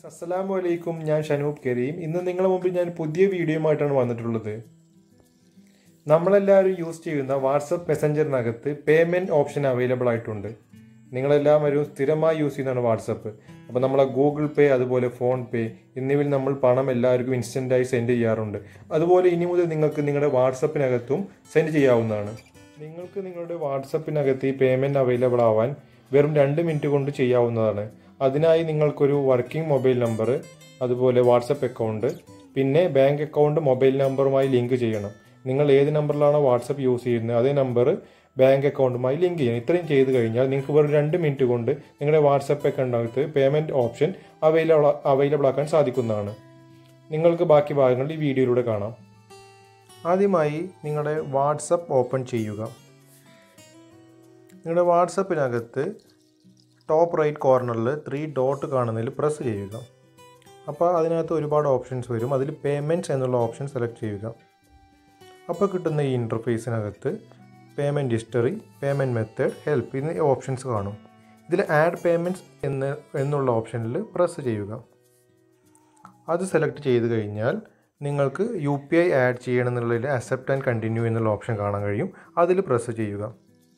അസ്സലാമു അലൈക്കും ഞാൻ ഷനൂബ് കരീം ഇന്ന് നിങ്ങളുടെ മുമ്പിൽ ഞാൻ പുതിയ വീഡിയോയുമായിട്ടാണ് വന്നിട്ടുള്ളത് നമ്മളെല്ലാവരും യൂസ് ചെയ്യുന്ന വാട്സപ്പ് മെസ്സഞ്ചറിനകത്ത് പേയ്മെൻറ്റ് ഓപ്ഷൻ അവൈലബിൾ ആയിട്ടുണ്ട് നിങ്ങളെല്ലാവരും സ്ഥിരമായി യൂസ് ചെയ്യുന്നതാണ് വാട്സപ്പ് അപ്പോൾ നമ്മളെ ഗൂഗിൾ പേ അതുപോലെ ഫോൺ പേ എന്നിവയിൽ നമ്മൾ പണം എല്ലാവർക്കും ഇൻസ്റ്റൻ്റായി സെൻഡ് ചെയ്യാറുണ്ട് അതുപോലെ ഇനി മുതൽ നിങ്ങൾക്ക് നിങ്ങളുടെ വാട്സപ്പിനകത്തും സെൻഡ് ചെയ്യാവുന്നതാണ് നിങ്ങൾക്ക് നിങ്ങളുടെ വാട്സപ്പിനകത്ത് ഈ പേയ്മെൻറ്റ് അവൈലബിൾ ആവാൻ വെറും രണ്ട് മിനിറ്റ് കൊണ്ട് ചെയ്യാവുന്നതാണ് അതിനായി നിങ്ങൾക്കൊരു വർക്കിംഗ് മൊബൈൽ നമ്പർ അതുപോലെ വാട്സപ്പ് അക്കൗണ്ട് പിന്നെ ബാങ്ക് അക്കൗണ്ട് മൊബൈൽ നമ്പറുമായി ലിങ്ക് ചെയ്യണം നിങ്ങൾ ഏത് നമ്പറിലാണോ വാട്സപ്പ് യൂസ് ചെയ്യുന്നത് അതേ നമ്പർ ബാങ്ക് അക്കൗണ്ടുമായി ലിങ്ക് ചെയ്യണം ഇത്രയും ചെയ്ത് കഴിഞ്ഞാൽ നിങ്ങൾക്ക് വെറും രണ്ട് മിനിറ്റ് കൊണ്ട് നിങ്ങളുടെ വാട്സപ്പ് അക്കൗണ്ടിനകത്ത് പേയ്മെൻറ്റ് ഓപ്ഷൻ അവൈലബിൾ അവൈലബിൾ ആക്കാൻ സാധിക്കുന്നതാണ് നിങ്ങൾക്ക് ബാക്കി ഭാഗങ്ങൾ ഈ വീഡിയോയിലൂടെ കാണാം ആദ്യമായി നിങ്ങളുടെ വാട്സപ്പ് ഓപ്പൺ ചെയ്യുക നിങ്ങളുടെ വാട്സപ്പിനകത്ത് ടോപ്പ് റൈറ്റ് കോർണറിൽ ത്രീ ഡോട്ട് കാണുന്നതിൽ പ്രസ് ചെയ്യുക അപ്പോൾ അതിനകത്ത് ഒരുപാട് ഓപ്ഷൻസ് വരും അതിൽ പേയ്മെൻറ്റ്സ് എന്നുള്ള ഓപ്ഷൻ സെലക്ട് ചെയ്യുക അപ്പോൾ കിട്ടുന്ന ഈ ഇൻ്റർഫേസിനകത്ത് payment history payment method help എന്നീ ഓപ്ഷൻസ് കാണും ഇതിൽ ആഡ് പേയ്മെൻറ്റ്സ് എന്ന് എന്നുള്ള ഓപ്ഷനിൽ പ്രസ് ചെയ്യുക അത് സെലക്ട് ചെയ്ത് കഴിഞ്ഞാൽ നിങ്ങൾക്ക് യു പി ഐ ആഡ് ചെയ്യണം എന്നുള്ളതിൽ അക്സെപ്റ്റ് ആൻഡ് കണ്ടിന്യൂ എന്നുള്ള ഓപ്ഷൻ കാണാൻ കഴിയും അതിൽ പ്രസ് ചെയ്യുക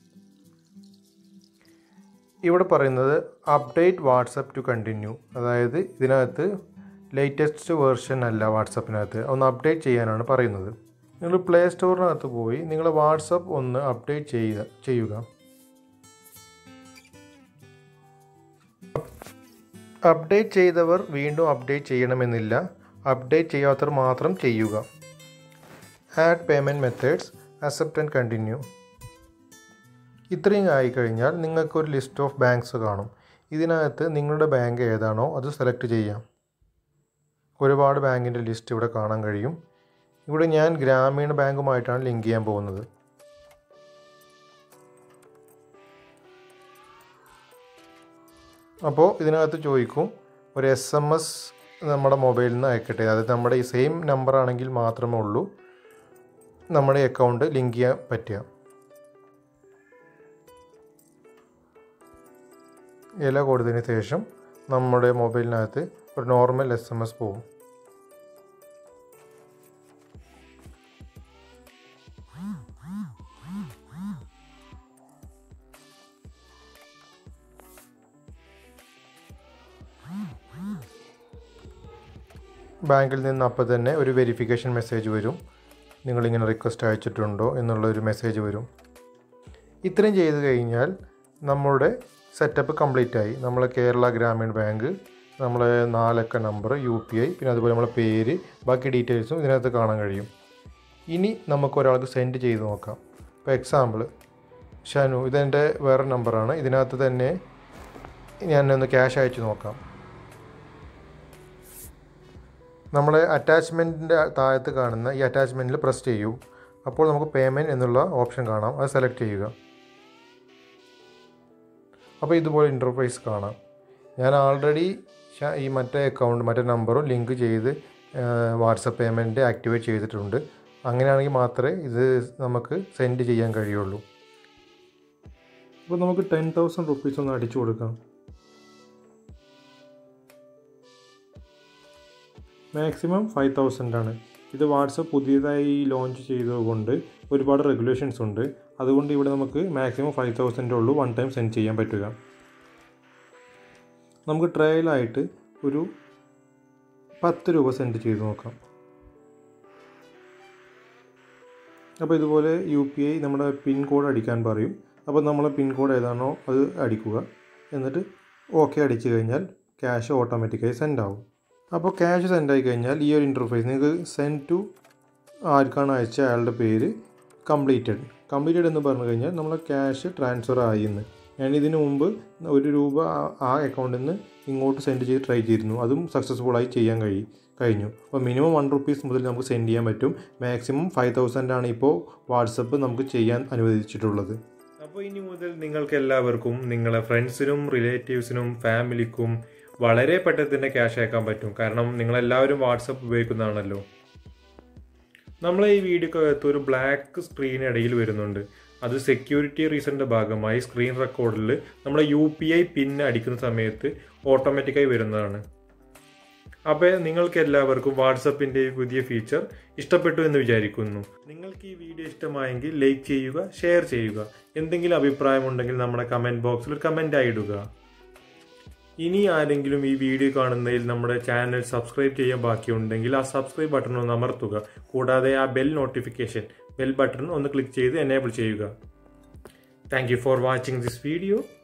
ഇവിടെ പറയുന്നത് അപ്ഡേറ്റ് വാട്സപ്പ് ടു കണ്ടിന്യൂ അതായത് ഇതിനകത്ത് ലേറ്റസ്റ്റ് വേർഷൻ അല്ല വാട്സപ്പിനകത്ത് ഒന്ന് അപ്ഡേറ്റ് ചെയ്യാനാണ് പറയുന്നത് നിങ്ങൾ പ്ലേ സ്റ്റോറിനകത്ത് പോയി നിങ്ങളുടെ വാട്സപ്പ് ഒന്ന് അപ്ഡേറ്റ് ചെയ്യുക ചെയ്യുക അപ്ഡേറ്റ് ചെയ്തവർ വീണ്ടും അപ്ഡേറ്റ് ചെയ്യണമെന്നില്ല അപ്ഡേറ്റ് ചെയ്യാത്തവർ മാത്രം ചെയ്യുക add payment methods accept and continue ഇത്രയും ആയിക്കഴിഞ്ഞാൽ നിങ്ങൾക്കൊരു ലിസ്റ്റ് ഓഫ് ബാങ്ക്സ് കാണും ഇതിനകത്ത് നിങ്ങളുടെ ബാങ്ക് ഏതാണോ അത് സെലക്ട് ചെയ്യാം ഒരുപാട് ബാങ്കിൻ്റെ ലിസ്റ്റ് ഇവിടെ കാണാൻ കഴിയും ഇവിടെ ഞാൻ ഗ്രാമീണ ബാങ്കുമായിട്ടാണ് ലിങ്ക് ചെയ്യാൻ പോകുന്നത് അപ്പോൾ ഇതിനകത്ത് ചോദിക്കും ഒരു എസ് എം എസ് നമ്മുടെ മൊബൈലിൽ നിന്ന് അയക്കട്ടെ അതായത് നമ്മുടെ ഈ സെയിം നമ്പർ ആണെങ്കിൽ മാത്രമേ ഉള്ളൂ നമ്മുടെ അക്കൗണ്ട് ലിങ്ക് ചെയ്യാൻ പറ്റുക ഇല കൊടുത്തതിന് ശേഷം നമ്മുടെ മൊബൈലിനകത്ത് ഒരു നോർമൽ എസ് എം എസ് പോകും ബാങ്കിൽ നിന്ന് അപ്പോൾ തന്നെ ഒരു വെരിഫിക്കേഷൻ മെസ്സേജ് വരും നിങ്ങളിങ്ങനെ റിക്വസ്റ്റ് അയച്ചിട്ടുണ്ടോ എന്നുള്ള ഒരു മെസ്സേജ് വരും ഇത്രയും ചെയ്ത് കഴിഞ്ഞാൽ നമ്മുടെ സെറ്റപ്പ് കംപ്ലീറ്റ് ആയി നമ്മൾ കേരള ഗ്രാമീൺ ബാങ്ക് നമ്മളെ നാലക്ക നമ്പർ യു പി ഐ പിന്നെ അതുപോലെ നമ്മളെ പേര് ബാക്കി ഡീറ്റെയിൽസും ഇതിനകത്ത് കാണാൻ കഴിയും ഇനി നമുക്ക് ഒരാൾക്ക് സെൻഡ് ചെയ്ത് നോക്കാം ഇപ്പോൾ എക്സാമ്പിൾ ഷനു ഇതെൻ്റെ വേറെ നമ്പറാണ് ഇതിനകത്ത് തന്നെ ഞാൻ ഒന്ന് ക്യാഷ് അയച്ചു നോക്കാം നമ്മളെ അറ്റാച്ച്മെൻറ്റിൻ്റെ താഴത്ത് കാണുന്ന ഈ അറ്റാച്ച്മെൻറ്റിൽ പ്രസ് ചെയ്യൂ അപ്പോൾ നമുക്ക് പേയ്മെൻറ്റ് എന്നുള്ള ഓപ്ഷൻ കാണാം അത് സെലക്ട് ചെയ്യുക അപ്പോൾ ഇതുപോലെ ഇൻ്റർഫേസ് കാണാം ഞാൻ ആൾറെഡി ഈ മറ്റേ അക്കൗണ്ട് മറ്റേ നമ്പറും ലിങ്ക് ചെയ്ത് വാട്സപ്പ് പേയ്മെൻറ്റ് ആക്ടിവേറ്റ് ചെയ്തിട്ടുണ്ട് അങ്ങനെയാണെങ്കിൽ മാത്രമേ ഇത് നമുക്ക് സെൻഡ് ചെയ്യാൻ കഴിയുള്ളൂ അപ്പോൾ നമുക്ക് ടെൻ തൗസൻഡ് റുപ്പീസ് ഒന്ന് അടിച്ചു കൊടുക്കാം മാക്സിമം ഫൈവ് തൗസൻഡ് ആണ് ഇത് വാട്സപ്പ് പുതിയതായി ലോഞ്ച് ചെയ്തതുകൊണ്ട് ഒരുപാട് റെഗുലേഷൻസ് ഉണ്ട് അതുകൊണ്ട് ഇവിടെ നമുക്ക് മാക്സിമം ഫൈവ് തൗസൻഡേ ഉള്ളൂ വൺ ടൈം സെൻഡ് ചെയ്യാൻ പറ്റുക നമുക്ക് ട്രയലായിട്ട് ഒരു പത്ത് രൂപ സെൻഡ് ചെയ്ത് നോക്കാം അപ്പോൾ ഇതുപോലെ യു പി ഐ നമ്മുടെ പിൻ കോഡ് അടിക്കാൻ പറയും അപ്പോൾ നമ്മളെ പിൻ കോഡ് ഏതാണോ അത് അടിക്കുക എന്നിട്ട് ഓക്കെ അടിച്ചു കഴിഞ്ഞാൽ ക്യാഷ് ഓട്ടോമാറ്റിക്കായി സെൻഡ് ആവും അപ്പോൾ ക്യാഷ് സെൻഡ് ആയി കഴിഞ്ഞാൽ ഈ ഒരു ഇൻ്റർഫേസ് നിങ്ങൾക്ക് സെൻഡ് ടു ആർക്കാണ് അയച്ച അയാളുടെ പേര് കംപ്ലീറ്റഡ് കംപ്ലീറ്റഡ് എന്ന് പറഞ്ഞു കഴിഞ്ഞാൽ നമ്മളെ ക്യാഷ് ട്രാൻസ്ഫർ ആയി എന്ന് ഞാൻ ഇതിന് മുമ്പ് ഒരു രൂപ ആ അക്കൗണ്ടിൽ നിന്ന് ഇങ്ങോട്ട് സെൻഡ് ചെയ്ത് ട്രൈ ചെയ്തിരുന്നു അതും സക്സസ്ഫുള്ളായി ചെയ്യാൻ കഴി കഴിഞ്ഞു അപ്പോൾ മിനിമം വൺ റുപ്പീസ് മുതൽ നമുക്ക് സെൻഡ് ചെയ്യാൻ പറ്റും മാക്സിമം ഫൈവ് തൗസൻഡ് ആണ് ഇപ്പോൾ വാട്സപ്പ് നമുക്ക് ചെയ്യാൻ അനുവദിച്ചിട്ടുള്ളത് അപ്പോൾ ഇനി മുതൽ നിങ്ങൾക്ക് എല്ലാവർക്കും നിങ്ങളെ ഫ്രണ്ട്സിനും റിലേറ്റീവ്സിനും ഫാമിലിക്കും വളരെ പെട്ടെന്ന് തന്നെ ക്യാഷ് അയക്കാൻ പറ്റും കാരണം നിങ്ങളെല്ലാവരും വാട്സപ്പ് ഉപയോഗിക്കുന്നതാണല്ലോ നമ്മളെ ഈ വീഡിയോക്കകത്ത് ഒരു ബ്ലാക്ക് സ്ക്രീൻ ഇടയിൽ വരുന്നുണ്ട് അത് സെക്യൂരിറ്റി റീസണിൻ്റെ ഭാഗമായി സ്ക്രീൻ റെക്കോർഡിൽ നമ്മളെ യു പി ഐ പിൻ അടിക്കുന്ന സമയത്ത് ഓട്ടോമാറ്റിക്കായി വരുന്നതാണ് അപ്പോൾ നിങ്ങൾക്ക് എല്ലാവർക്കും വാട്സപ്പിൻ്റെ ഈ പുതിയ ഫീച്ചർ ഇഷ്ടപ്പെട്ടു എന്ന് വിചാരിക്കുന്നു നിങ്ങൾക്ക് ഈ വീഡിയോ ഇഷ്ടമായെങ്കിൽ ലൈക്ക് ചെയ്യുക ഷെയർ ചെയ്യുക എന്തെങ്കിലും അഭിപ്രായമുണ്ടെങ്കിൽ നമ്മുടെ കമൻറ്റ് ബോക്സിൽ ഒരു കമൻ്റ് ഇടുക ഇനി ആരെങ്കിലും ഈ വീഡിയോ കാണുന്നതിൽ നമ്മുടെ ചാനൽ സബ്സ്ക്രൈബ് ചെയ്യാൻ ബാക്കിയുണ്ടെങ്കിൽ ആ സബ്സ്ക്രൈബ് ബട്ടൺ ഒന്ന് അമർത്തുക കൂടാതെ ആ ബെൽ നോട്ടിഫിക്കേഷൻ ബെൽ ബട്ടൺ ഒന്ന് ക്ലിക്ക് ചെയ്ത് എനേബിൾ ചെയ്യുക thank you for watching this video